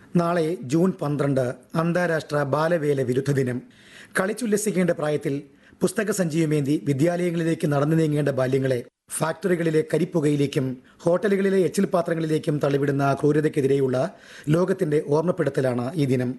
നാളെ ജൂൺ പന്ത്രണ്ട് അന്താരാഷ്ട്ര ബാലവേല വിരുദ്ധ ദിനം കളിച്ചുല്ലസിക്കേണ്ട പ്രായത്തിൽ പുസ്തക സഞ്ചിയുമേന്തി വിദ്യാലയങ്ങളിലേക്ക് നടന്നു നീങ്ങേണ്ട ബാല്യങ്ങളെ ഫാക്ടറികളിലെ കരിപ്പുകയിലേക്കും ഹോട്ടലുകളിലെ എച്ചിൽ പാത്രങ്ങളിലേക്കും തള്ളിവിടുന്ന ക്രൂരതയ്ക്കെതിരെയുള്ള ലോകത്തിന്റെ ഓർമ്മപ്പെടുത്തലാണ് ഈ ദിനം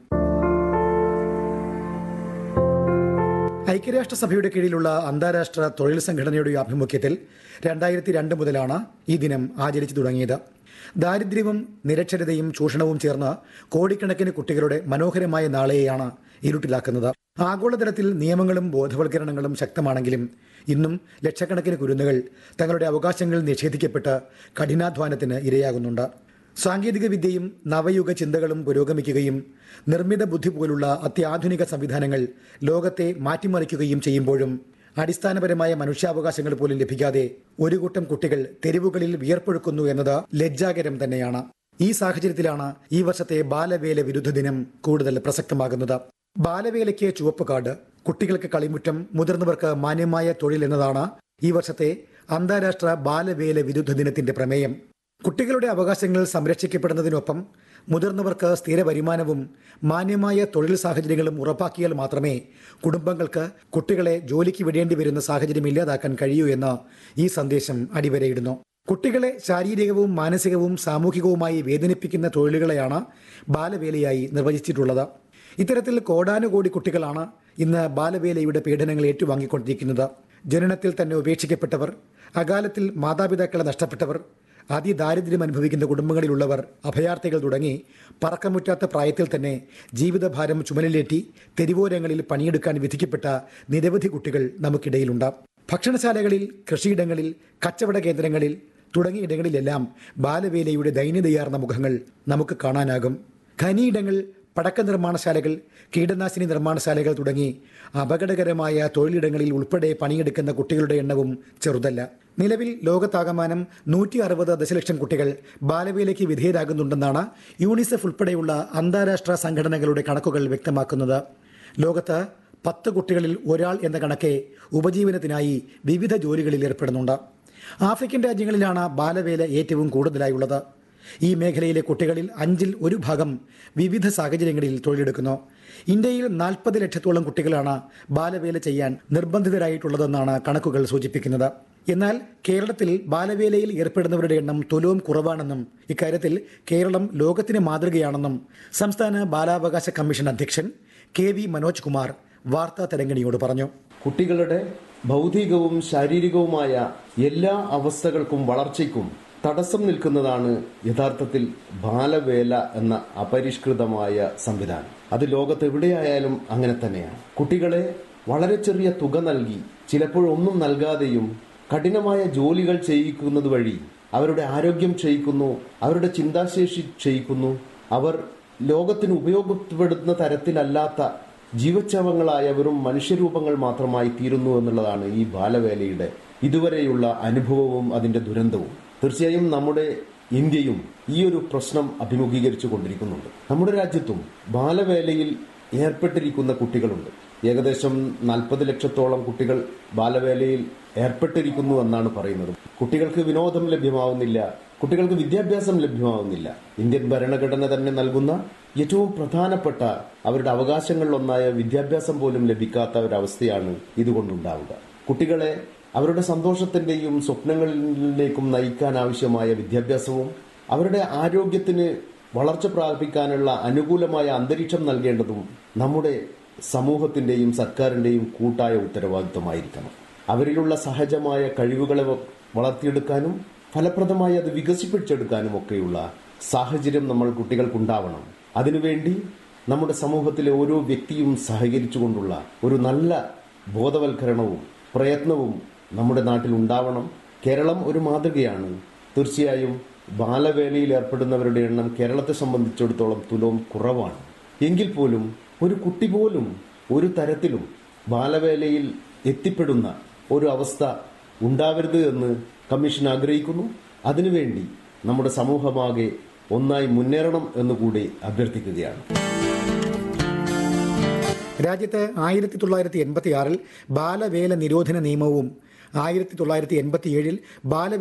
ഐക്യരാഷ്ട്രസഭയുടെ കീഴിലുള്ള അന്താരാഷ്ട്ര തൊഴിൽ സംഘടനയുടെ ആഭിമുഖ്യത്തിൽ രണ്ടായിരത്തി രണ്ട് മുതലാണ് ഈ ദിനം ആചരിച്ചു തുടങ്ങിയത് ദാരിദ്ര്യവും നിരക്ഷരതയും ചൂഷണവും ചേർന്ന് കോടിക്കണക്കിന് കുട്ടികളുടെ മനോഹരമായ നാളെയാണ് ഇരുട്ടിലാക്കുന്നത് ആഗോളതലത്തിൽ നിയമങ്ങളും ബോധവൽക്കരണങ്ങളും ശക്തമാണെങ്കിലും ഇന്നും ലക്ഷക്കണക്കിന് കുരുന്നുകൾ തങ്ങളുടെ അവകാശങ്ങൾ നിഷേധിക്കപ്പെട്ട് കഠിനാധ്വാനത്തിന് ഇരയാകുന്നുണ്ട് സാങ്കേതിക വിദ്യയും നവയുഗ ചിന്തകളും പുരോഗമിക്കുകയും നിർമ്മിത ബുദ്ധി പോലുള്ള അത്യാധുനിക സംവിധാനങ്ങൾ ലോകത്തെ മാറ്റിമറിക്കുകയും ചെയ്യുമ്പോഴും അടിസ്ഥാനപരമായ മനുഷ്യാവകാശങ്ങൾ പോലും ലഭിക്കാതെ ഒരു കൂട്ടം കുട്ടികൾ തെരുവുകളിൽ വിയർപ്പൊഴുക്കുന്നു എന്നത് ലജ്ജാകരം തന്നെയാണ് ഈ സാഹചര്യത്തിലാണ് ഈ വർഷത്തെ ബാലവേല വിരുദ്ധ ദിനം കൂടുതൽ പ്രസക്തമാകുന്നത് ബാലവേലയ്ക്ക് ചുവപ്പ് കാർഡ് കുട്ടികൾക്ക് കളിമുറ്റം മുതിർന്നവർക്ക് മാന്യമായ തൊഴിൽ എന്നതാണ് ഈ വർഷത്തെ അന്താരാഷ്ട്ര ബാലവേല വിരുദ്ധ ദിനത്തിന്റെ പ്രമേയം കുട്ടികളുടെ അവകാശങ്ങൾ സംരക്ഷിക്കപ്പെടുന്നതിനൊപ്പം മുതിർന്നവർക്ക് സ്ഥിര വരുമാനവും മാന്യമായ തൊഴിൽ സാഹചര്യങ്ങളും ഉറപ്പാക്കിയാൽ മാത്രമേ കുടുംബങ്ങൾക്ക് കുട്ടികളെ ജോലിക്ക് വിടേണ്ടി വരുന്ന സാഹചര്യം ഇല്ലാതാക്കാൻ കഴിയൂ എന്ന് ഈ സന്ദേശം അടിവരയിടുന്നു കുട്ടികളെ ശാരീരികവും മാനസികവും സാമൂഹികവുമായി വേദനിപ്പിക്കുന്ന തൊഴിലുകളെയാണ് ബാലവേലയായി നിർവചിച്ചിട്ടുള്ളത് ഇത്തരത്തിൽ കോടാനുകോടി കുട്ടികളാണ് ഇന്ന് ബാലവേലയുടെ പീഡനങ്ങൾ ഏറ്റുവാങ്ങിക്കൊണ്ടിരിക്കുന്നത് ജനനത്തിൽ തന്നെ ഉപേക്ഷിക്കപ്പെട്ടവർ അകാലത്തിൽ മാതാപിതാക്കളെ നഷ്ടപ്പെട്ടവർ അതിദാരിദ്ര്യം അനുഭവിക്കുന്ന കുടുംബങ്ങളിലുള്ളവർ അഭയാർത്ഥികൾ തുടങ്ങി പറക്കമുറ്റാത്ത പ്രായത്തിൽ തന്നെ ജീവിതഭാരം ചുമലിലേറ്റി തെരുവോരങ്ങളിൽ പണിയെടുക്കാൻ വിധിക്കപ്പെട്ട നിരവധി കുട്ടികൾ നമുക്കിടയിലുണ്ട് ഭക്ഷണശാലകളിൽ കൃഷിയിടങ്ങളിൽ കച്ചവട കേന്ദ്രങ്ങളിൽ തുടങ്ങിയ ഇടങ്ങളിലെല്ലാം ബാലവേലയുടെ ദൈന്യതയാർന്ന മുഖങ്ങൾ നമുക്ക് കാണാനാകും ഖനിയിടങ്ങൾ പടക്ക നിർമ്മാണശാലകൾ കീടനാശിനി നിർമ്മാണശാലകൾ തുടങ്ങി അപകടകരമായ തൊഴിലിടങ്ങളിൽ ഉൾപ്പെടെ പണിയെടുക്കുന്ന കുട്ടികളുടെ എണ്ണവും ചെറുതല്ല നിലവിൽ ലോകത്താകമാനം നൂറ്റി അറുപത് ദശലക്ഷം കുട്ടികൾ ബാലവേലയ്ക്ക് വിധേയരാകുന്നുണ്ടെന്നാണ് യൂണിസെഫ് ഉൾപ്പെടെയുള്ള അന്താരാഷ്ട്ര സംഘടനകളുടെ കണക്കുകൾ വ്യക്തമാക്കുന്നത് ലോകത്ത് പത്ത് കുട്ടികളിൽ ഒരാൾ എന്ന കണക്കെ ഉപജീവനത്തിനായി വിവിധ ജോലികളിൽ ഏർപ്പെടുന്നുണ്ട് ആഫ്രിക്കൻ രാജ്യങ്ങളിലാണ് ബാലവേല ഏറ്റവും കൂടുതലായുള്ളത് ഈ മേഖലയിലെ കുട്ടികളിൽ അഞ്ചിൽ ഒരു ഭാഗം വിവിധ സാഹചര്യങ്ങളിൽ തൊഴിലെടുക്കുന്നു ഇന്ത്യയിൽ നാൽപ്പത് ലക്ഷത്തോളം കുട്ടികളാണ് ബാലവേല ചെയ്യാൻ നിർബന്ധിതരായിട്ടുള്ളതെന്നാണ് കണക്കുകൾ സൂചിപ്പിക്കുന്നത് എന്നാൽ കേരളത്തിൽ ബാലവേലയിൽ ഏർപ്പെടുന്നവരുടെ എണ്ണം തുലവും കുറവാണെന്നും ഇക്കാര്യത്തിൽ കേരളം ലോകത്തിന് മാതൃകയാണെന്നും സംസ്ഥാന ബാലാവകാശ കമ്മീഷൻ അധ്യക്ഷൻ കെ വി മനോജ് കുമാർ വാർത്താ തരംഗിണിയോട് പറഞ്ഞു കുട്ടികളുടെ ഭൗതികവും ശാരീരികവുമായ എല്ലാ അവസ്ഥകൾക്കും വളർച്ചയ്ക്കും തടസ്സം നിൽക്കുന്നതാണ് യഥാർത്ഥത്തിൽ ബാലവേല എന്ന അപരിഷ്കൃതമായ സംവിധാനം അത് ലോകത്ത് എവിടെയായാലും അങ്ങനെ തന്നെയാണ് കുട്ടികളെ വളരെ ചെറിയ തുക നൽകി ചിലപ്പോഴൊന്നും നൽകാതെയും കഠിനമായ ജോലികൾ ചെയ്യിക്കുന്നത് വഴി അവരുടെ ആരോഗ്യം ക്ഷയിക്കുന്നു അവരുടെ ചിന്താശേഷി ക്ഷയിക്കുന്നു അവർ ലോകത്തിന് ഉപയോഗപ്പെടുന്ന തരത്തിലല്ലാത്ത ജീവച്ഛവങ്ങളായ വെറും മനുഷ്യരൂപങ്ങൾ മാത്രമായി തീരുന്നു എന്നുള്ളതാണ് ഈ ബാലവേലയുടെ ഇതുവരെയുള്ള അനുഭവവും അതിന്റെ ദുരന്തവും തീർച്ചയായും നമ്മുടെ ഇന്ത്യയും ഈ ഒരു പ്രശ്നം അഭിമുഖീകരിച്ചു കൊണ്ടിരിക്കുന്നുണ്ട് നമ്മുടെ രാജ്യത്തും ബാലവേലയിൽ ഏർപ്പെട്ടിരിക്കുന്ന കുട്ടികളുണ്ട് ഏകദേശം നാൽപ്പത് ലക്ഷത്തോളം കുട്ടികൾ ബാലവേലയിൽ ഏർപ്പെട്ടിരിക്കുന്നു എന്നാണ് പറയുന്നത് കുട്ടികൾക്ക് വിനോദം ലഭ്യമാവുന്നില്ല കുട്ടികൾക്ക് വിദ്യാഭ്യാസം ലഭ്യമാവുന്നില്ല ഇന്ത്യൻ ഭരണഘടന തന്നെ നൽകുന്ന ഏറ്റവും പ്രധാനപ്പെട്ട അവരുടെ അവകാശങ്ങളിലൊന്നായ വിദ്യാഭ്യാസം പോലും ലഭിക്കാത്ത ഒരവസ്ഥയാണ് ഇതുകൊണ്ടുണ്ടാവുക കുട്ടികളെ അവരുടെ സന്തോഷത്തിന്റെയും സ്വപ്നങ്ങളിലേക്കും നയിക്കാൻ ആവശ്യമായ വിദ്യാഭ്യാസവും അവരുടെ ആരോഗ്യത്തിന് വളർച്ച പ്രാപിക്കാനുള്ള അനുകൂലമായ അന്തരീക്ഷം നൽകേണ്ടതും നമ്മുടെ സമൂഹത്തിന്റെയും സർക്കാരിന്റെയും കൂട്ടായ ഉത്തരവാദിത്തമായിരിക്കണം അവരിലുള്ള സഹജമായ കഴിവുകളെ വളർത്തിയെടുക്കാനും ഫലപ്രദമായി അത് വികസിപ്പിച്ചെടുക്കാനും ഒക്കെയുള്ള സാഹചര്യം നമ്മൾ കുട്ടികൾക്കുണ്ടാവണം അതിനുവേണ്ടി നമ്മുടെ സമൂഹത്തിലെ ഓരോ വ്യക്തിയും സഹകരിച്ചുകൊണ്ടുള്ള ഒരു നല്ല ബോധവൽക്കരണവും പ്രയത്നവും നമ്മുടെ നാട്ടിൽ ഉണ്ടാവണം കേരളം ഒരു മാതൃകയാണ് തീർച്ചയായും ബാലവേലയിൽ ഏർപ്പെടുന്നവരുടെ എണ്ണം കേരളത്തെ സംബന്ധിച്ചിടത്തോളം തുലവും കുറവാണ് എങ്കിൽ പോലും ഒരു കുട്ടി പോലും ഒരു തരത്തിലും ബാലവേലയിൽ എത്തിപ്പെടുന്ന ഒരു അവസ്ഥ ഉണ്ടാവരുത് എന്ന് കമ്മീഷൻ ആഗ്രഹിക്കുന്നു അതിനുവേണ്ടി നമ്മുടെ സമൂഹമാകെ ഒന്നായി മുന്നേറണം എന്നുകൂടി അഭ്യർത്ഥിക്കുകയാണ് രാജ്യത്ത് ആയിരത്തി തൊള്ളായിരത്തി എൺപത്തി ആറിൽ ബാലവേല നിരോധന നിയമവും ആയിരത്തി തൊള്ളായിരത്തി എൺപത്തിയേഴിൽ ബാലവേല